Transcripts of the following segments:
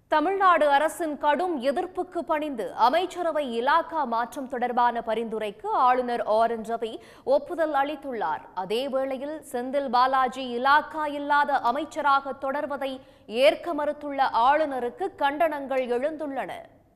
தமிழ்நாடு அரசின் கடும் எதிர்ப்புக்கு பணிந்து அமைச்சரவை இலாகா மாற்றம் தொடர்பான பரிந்துரைக்கு ஆளுநர் ஆர் என் ரவி ஒப்புதல் அளித்துள்ளார் அதேவேளையில் செந்தில் பாலாஜி இலாகா இல்லாத அமைச்சராக தொடர்வதை ஏற்க மறுத்துள்ள ஆளுநருக்கு கண்டனங்கள் எழுந்துள்ளன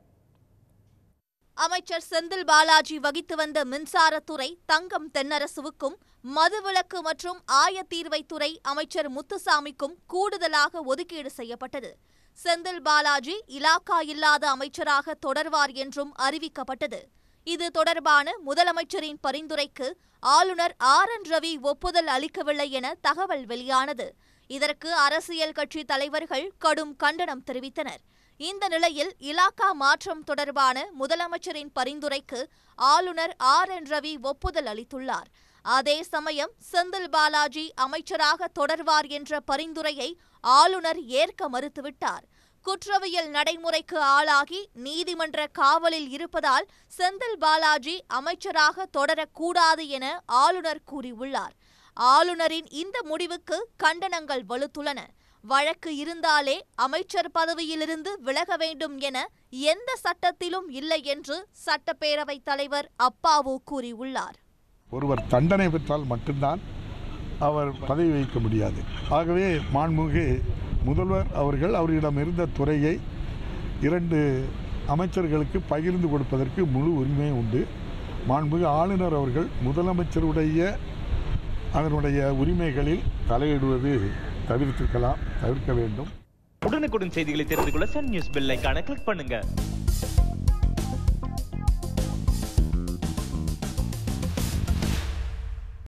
அமைச்சர் செந்தில் பாலாஜி வகித்து வந்த மின்சாரத்துறை தங்கம் தென்னரசுவுக்கும் மதுவிலக்கு மற்றும் ஆயத்தீர்வைத்துறை அமைச்சர் முத்துசாமிக்கும் கூடுதலாக ஒதுக்கீடு செய்யப்பட்டது செந்தில் பாலாஜி இலாக்கா இல்லாத அமைச்சராக தொடர்வார் என்றும் அறிவிக்கப்பட்டது இது தொடர்பான முதலமைச்சரின் பரிந்துரைக்கு ஆளுநர் ஆர் என் ரவி ஒப்புதல் அளிக்கவில்லை என தகவல் வெளியானது இதற்கு அரசியல் கட்சி தலைவர்கள் கடும் கண்டனம் தெரிவித்தனர் இந்த நிலையில் இலாக்கா மாற்றம் தொடர்பான முதலமைச்சரின் பரிந்துரைக்கு ஆளுநர் ஆர் என் ரவி ஒப்புதல் அளித்துள்ளார் அதே சமயம் செந்தில் பாலாஜி அமைச்சராக தொடர்வார் என்ற பரிந்துரையை ஆளுநர் ஏற்க மறுத்துவிட்டார் குற்றவியல் நடைமுறைக்கு ஆளாகி நீதிமன்ற காவலில் இருப்பதால் செந்தில் பாலாஜி அமைச்சராக தொடரக்கூடாது என ஆளுநர் கூறியுள்ளார் ஆளுநரின் இந்த முடிவுக்கு கண்டனங்கள் வலுத்துள்ளன வழக்கு இருந்தாலே அமைச்சர் பதவியிலிருந்து விலக வேண்டும் என எந்த சட்டத்திலும் இல்லை என்று சட்டப்பேரவைத் தலைவர் அப்பாவு கூறியுள்ளார் ஒருவர் தண்டனை பெற்றால் மட்டும்தான் அவர் பதவி வகிக்க முடியாது ஆகவே மாண்புமிகு முதல்வர் அவர்கள் அவரிடம் இருந்த துறையை இரண்டு அமைச்சர்களுக்கு பகிர்ந்து கொடுப்பதற்கு முழு உரிமை உண்டு மாண்புமிகு ஆளுநர் அவர்கள் முதலமைச்சருடைய அதனுடைய உரிமைகளில் தலையிடுவது தவிர்த்திருக்கலாம் தவிர்க்க வேண்டும் உடனுக்குடன் செய்திகளை தெரிந்து கொள்ள சன் நியூஸ் பெல் ஐகானை கிளிக் பண்ணுங்க